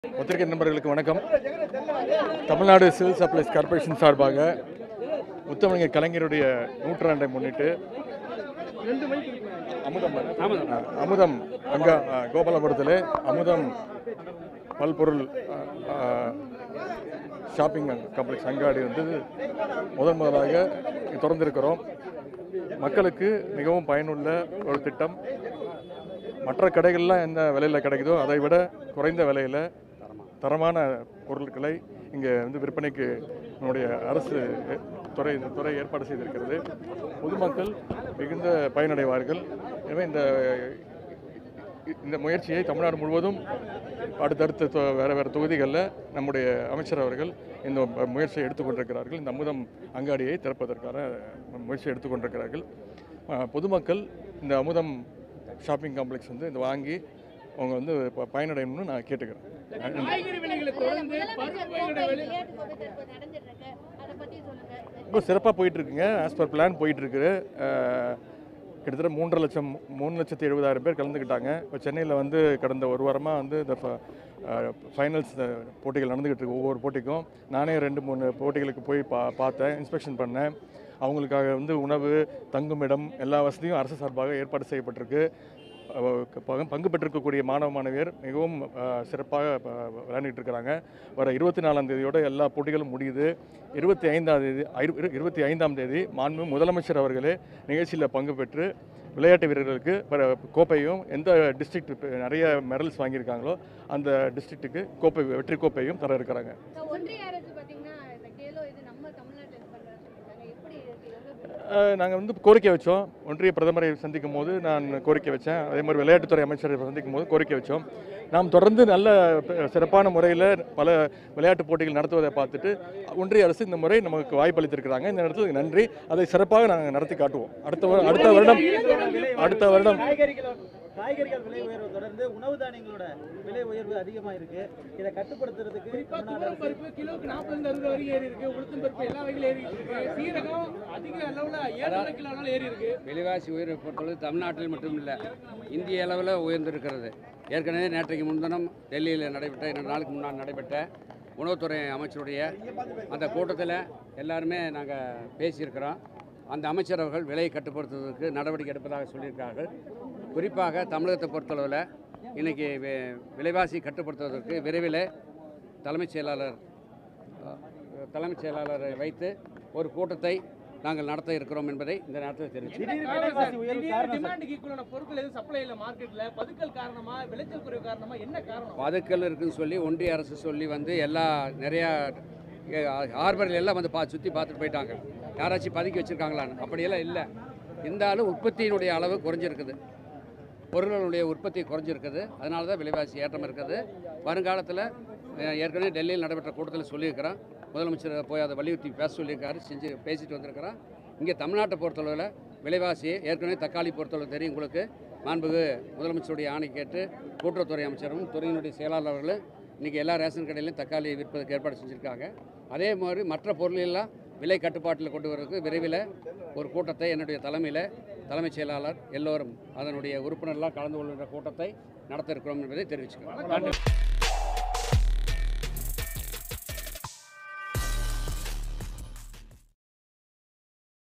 பத்திரிகை நண்பர்களுக்கு வணக்கம் தமிழ்நாடு சிவில் சப்ளைஸ் கார்ப்பரேஷன் சார்பாக முத்தமிழர் கலைஞருடைய நூற்றாண்டை முன்னிட்டு அமுதம் ஆ, அமுதம் அங்க ஆ, கோபாலபுரத்தில் அமுதம் பல்பொருள் ஆ, ஆ, ஷாப்பிங் காம்ப்ளெக்ஸ் அங்காடி வந்து முதன் முதலாக திறந்திருக்கிறோம் மக்களுக்கு மிகவும் பயனுள்ள ஒரு திட்டம் மற்ற கடைகள்லாம் என்ன விலையில் கிடைக்குதோ அதை விட குறைந்த விலையில் தரமான பொருட்களை இங்கே வந்து விற்பனைக்கு நம்முடைய அரசு துறை இந்த துறை ஏற்பாடு செய்திருக்கிறது பொதுமக்கள் மிகுந்த பயனடைவார்கள் எனவே இந்த இந்த முயற்சியை தமிழ்நாடு முழுவதும் அடுத்தடுத்த தொ- வேறு வேறு தொகுதிகளில் நம்முடைய அமைச்சர் அவர்கள் இந்த ம- முயற்சியை எடுத்துக்கொண்டிருக்கிறார்கள் இந்த அமுதம் அங்காடியை திறப்பதற்கான முயற்சியை எடுத்துக்கொண்டிருக்கிறார்கள் அஹ், பொதுமக்கள் இந்த அமுதம் ஷாப்பிங் காம்ப்ளெக்ஸ் வந்து இந்த வாங்கி அவங்க வந்து ப- பயனடையணும்னு நான் கேட்டுக்கிறேன் நன்றி. காய்கறி விலைகளை தொடர்ந்து பருப்பு வகைகளோட விலை அதை பத்தி சொல்லுங்க ரொம்ப சிறப்பாக போயிட்டுருக்குங்க ஆஸ் பர் பிளான் போயிட்டுருக்கு கிட்டத்தட்ட மூன்றரை லட்சம் மூணு லட்சத்தி எழுபதாயிரம் பேர் கலந்துக்கிட்டாங்க இப்போ சென்னையில் வந்து கடந்த ஒரு வாரமாக வந்து இந்த ஃபைனல்ஸ் போட்டிகள் நடந்துக்கிட்டு இருக்கு ஒவ்வொரு போட்டிக்கும் நானே ரெண்டு மூணு போட்டிகளுக்கு போய் பா பார்த்தேன் இன்ஸ்பெக்ஷன் பண்ணேன் அவங்களுக்காக வந்து உணவு தங்குமிடம் எல்லா வசதியும் அரசு சார்பாக ஏற்பாடு செய்யப்பட்டிருக்கு அஹ் பங்கு- பங்கு பெற்றிருக்கக்கூடிய மாணவ மாணவியர் மிகவும் அஹ், சிறப்பாக ப- விளையாண்டுட்டு இருக்கிறாங்க வர இருபத்தி நாலாம் தேதியோட எல்லா போட்டிகளும் முடியுது இருபத்தி ஐந்தாம் தேதி ஐரு- இரு- இருபத்தி ஐந்தாம் தேதி மாண்பு முதலமைச்சர் அவர்களே நிகழ்ச்சியில் பங்கு பெற்று விளையாட்டு வீரர்களுக்கு வர கோப்பையும் எந்த டிஸ்ட்ரிக்ட் நிறைய மெடல்ஸ் வாங்கியிருக்காங்களோ அந்த டிஸ்ட்ரிக்ட்டுக்கு கோப்பை வெற்றி கோப்பையும் தர இருக்கிறாங்க இந்த ஒன்றிய அரசு பாத்தீங்கன்னா இந்த கேலோ இது நம்ம தமிழ்நாட்டுல இது பண்றாங்க சொல்லிருக்காங்க எப்படி இருக்கு எவ்வளவு நாங்கள் வந்து கோரிக்கை வச்சோம் ஒன்றிய பிரதமரை சந்திக்கும் போது நான் கோரிக்கை வச்சேன் அதே மாதிரி விளையாட்டுத்துறை அமைச்சரை சந்திக்கும் போது கோரிக்கை வச்சோம் நாம் தொடர்ந்து நல்ல ப- சிறப்பான முறையில் பல விளையாட்டு போட்டிகள் நடத்துவதை பார்த்துட்டு ஒன்றிய அரசு இந்த முறை நமக்கு வாய்ப்பு அளித்திருக்கிறாங்க இந்த நேரத்தில் நன்றி அதை சிறப்பாக நாங்கள் நடத்தி காட்டுவோம் அடுத்த வரு- அடுத்த வருடம் அடுத்த வருடம் காய்கறிகளோட காய்கறிகள் விலை உயர்வு தொடர்ந்து உணவு தானியங்களோட விலை உயர்வு அதிகமா இருக்கு இதை கட்டுப்படுத்துறதுக்கு குறிப்பா தமிழ்நாடு துவரம் அரசு பருப்பு கிலோக்கு நாற்பது அறுபது வரைக்கும் ஏறி இருக்கு உளுத்தம் பருப்பு எல்லா வகையிலும் ஏறி இருக்கு சீரகம் அதிக அளவுல ஏழரை கிலோ அளவுல ஏறி இருக்கு விலைவாசி உயர்வை பொறுத்தளவு தமிழ்நாட்டில் மட்டும் இல்லை இந்திய அளவில் உயர்ந்திருக்கிறது ஏற்கனவே நேற்றைக்கு முன்தினம் டெல்லியில் நடைபெற்ற இரண்டு நாளுக்கு முன்னால் நடைபெற்ற உணவுத்துறை அமைச்சருடைய அந்த கூட்டத்தில் எல்லாருமே நாங்கள் பேசியிருக்கிறோம் அந்த அமைச்சர் அவர்கள் விலையை கட்டுப்படுத்துவதற்கு நடவடிக்கை எடுப்பதாக சொல்லியிருக்கிறார்கள் குறிப்பாக தமிழகத்தை பொறுத்தளவில் இன்றைக்கி விலைவாசி கட்டுப்படுத்துவதற்கு விரைவில் தலைமைச் செயலாளர் அஹ், தலைமைச் செயலாளரை வைத்து ஒரு கூட்டத்தை நாங்கள் நடத்த இருக்கிறோம் என்பதை இந்த நேரத்தில் தெரிவித்து திடீர் விலைவாசி உயர்வு காரணம் சார். டிமாண்டுக்கு ஈக்குவலான பொருட்கள் எதுவும் சப்ளை இல்லை மார்க்கெட்ல பதுக்கல் காரணமா விளைச்சல் குறைவு காரணமா என்ன காரணம் பதுக்கல் இருக்குன்னு சொல்லி ஒன்றிய அரசு சொல்லி வந்து எல்லா நிறையா ஹார்பரில் எல்லாம் வந்து பா சுற்றி பார்த்துட்டு போயிட்டாங்க யாராச்சும் பதுக்கி வச்சுருக்காங்களான்னு அப்படியெல்லாம் இல்லை இருந்தாலும் உற்பத்தியினுடைய அளவு குறைஞ்சிருக்குது பொருள்களுடைய உற்பத்தி குறைஞ்சிருக்குது அதனால தான் விலைவாசி ஏற்றம் இருக்குது வருங்காலத்தில் அஹ், ஏற்கனவே டெல்லியில் நடைபெற்ற கூட்டத்தில் சொல்லியிருக்கிறோம் முதலமைச்சர் போய் அதை வலியுறுத்தி பேச சொல்லியிருக்காரு செஞ்சு பேசிட்டு வந்திருக்கிறோம் இங்கே தமிழ்நாட்டை பொறுத்தளவில் விலைவாசி ஏற்கனவே தக்காளி பொறுத்தளவு தெரியும் உங்களுக்கு மாண்புகு முதலமைச்சருடைய ஆணை கேட்டு கூட்டுறவுத்துறை அமைச்சரும் துறையினுடைய செயலாளர் அவர்களும் இன்றைக்கி எல்லா ரேஷன் கடையிலையும் தக்காளி விற்பதற்கு ஏற்பாடு செஞ்சுருக்காங்க அதே மாதிரி மற்ற பொருள் எல்லாம் விலை கட்டுப்பாட்டில் கொண்டு வரதுக்கு விரைவில் ஒரு கூட்டத்தை என்னுடைய தலைமையில் தலைமைச் செயலாளர் எல்லோரும் அதனுடைய உறுப்பினர்லாம் கலந்து கொள்கின்ற கூட்டத்தை நடத்த இருக்கிறோம் என்பதை தெரிவிச்சுக்கிறோம் நன்றி